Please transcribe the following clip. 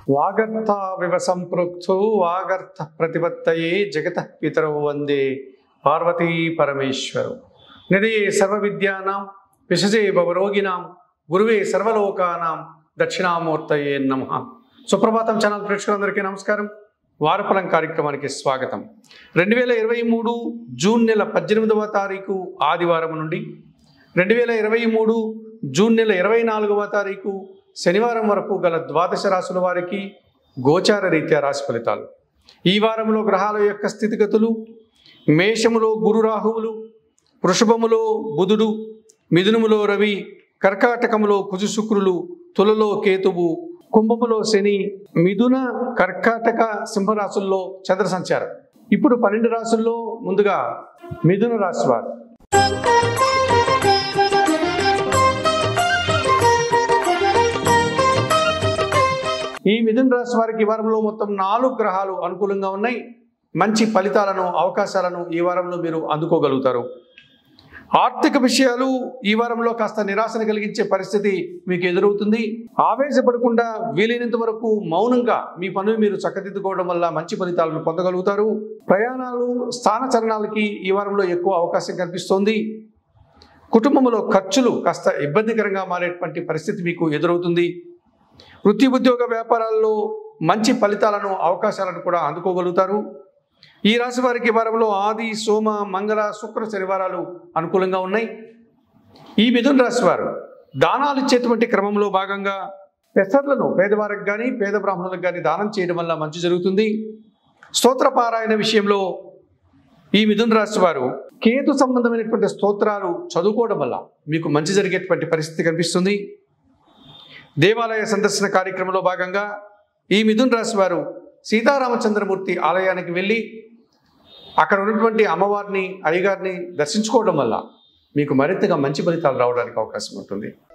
వాగర్థావివ సంపృక్తౌ వాగర్థ ప్రతిపత్తయే జగత పితరౌ వందే పార్వతీ పరమేశ్వరు నిదే సర్వ విద్యానాం విశజే భవరోగినాం గురువే సర్వలోకానాం దక్షిణామూర్తయే నమ సుప్రభాతం ఛానల్ ప్రేక్షకులందరికీ నమస్కారం వారఫలం కార్యక్రమానికి స్వాగతం రెండు వేల ఇరవై మూడు జూన్ నెల పద్దెనిమిదవ తారీఖు ఆదివారం నుండి రెండు వేల ఇరవై మూడు జూన్ నెల ఇరవై నాలుగవ తారీఖు శనివారం వరకు గల ద్వాదశ రాశుల వారికి గోచార రీత్యా రాశి ఫలితాలు ఈ వారంలో గ్రహాల యొక్క స్థితిగతులు మేషములో గురు రాహువులు వృషభములో బుధుడు మిథునములో రవి కర్కాటకములో కుజు శుక్రులు తులలో కేతువు కుంభములో శని మిథున కర్కాటక సింహరాశుల్లో చంద్ర సంచారం ఇప్పుడు పన్నెండు రాశుల్లో ముందుగా మిథున రాశి వారు ఈ మిథున రాశి వారికి ఈ వారంలో మొత్తం నాలుగు గ్రహాలు అనుకూలంగా ఉన్నాయి మంచి ఫలితాలను అవకాశాలను ఈ వారంలో మీరు అందుకోగలుగుతారు ఆర్థిక విషయాలు ఈ వారంలో కాస్త నిరాశను కలిగించే పరిస్థితి మీకు ఎదురవుతుంది ఆవేశపడకుండా వీలైనంత వరకు మౌనంగా మీ పనులు మీరు చక్కదిద్దుకోవడం వల్ల మంచి ఫలితాలను పొందగలుగుతారు ప్రయాణాలు స్థానచలనాలకి ఈ వారంలో ఎక్కువ అవకాశం కనిపిస్తోంది కుటుంబంలో ఖర్చులు కాస్త ఇబ్బందికరంగా మారేటువంటి పరిస్థితి మీకు ఎదురవుతుంది వృత్తి ఉద్యోగ వ్యాపారాల్లో మంచి ఫలితాలను అవకాశాలను కూడా అందుకోగలుగుతారు ఈ రాశి వారికి ఈ వారంలో ఆది సోమ మంగళ శుక్ర శనివారాలు అనుకూలంగా ఉన్నాయి ఈ మిథున రాశి వారు దానాలు ఇచ్చేటువంటి క్రమంలో భాగంగా పెసర్లను పేదవారికి కానీ పేద బ్రాహ్మణులకు కానీ దానం చేయడం వల్ల మంచి జరుగుతుంది స్తోత్రపారాయణ విషయంలో ఈ మిథున రాశి వారు కేతు సంబంధమైనటువంటి స్తోత్రాలు చదువుకోవడం వల్ల మీకు మంచి జరిగేటువంటి పరిస్థితి కనిపిస్తుంది దేవాలయ సందర్శన కార్యక్రమంలో భాగంగా ఈ మిథున్ రాశి వారు సీతారామచంద్రమూర్తి ఆలయానికి వెళ్ళి అక్కడ ఉన్నటువంటి అమ్మవారిని అయ్యగారిని దర్శించుకోవడం వల్ల మీకు మరింతగా మంచి ఫలితాలు రావడానికి అవకాశం ఉంటుంది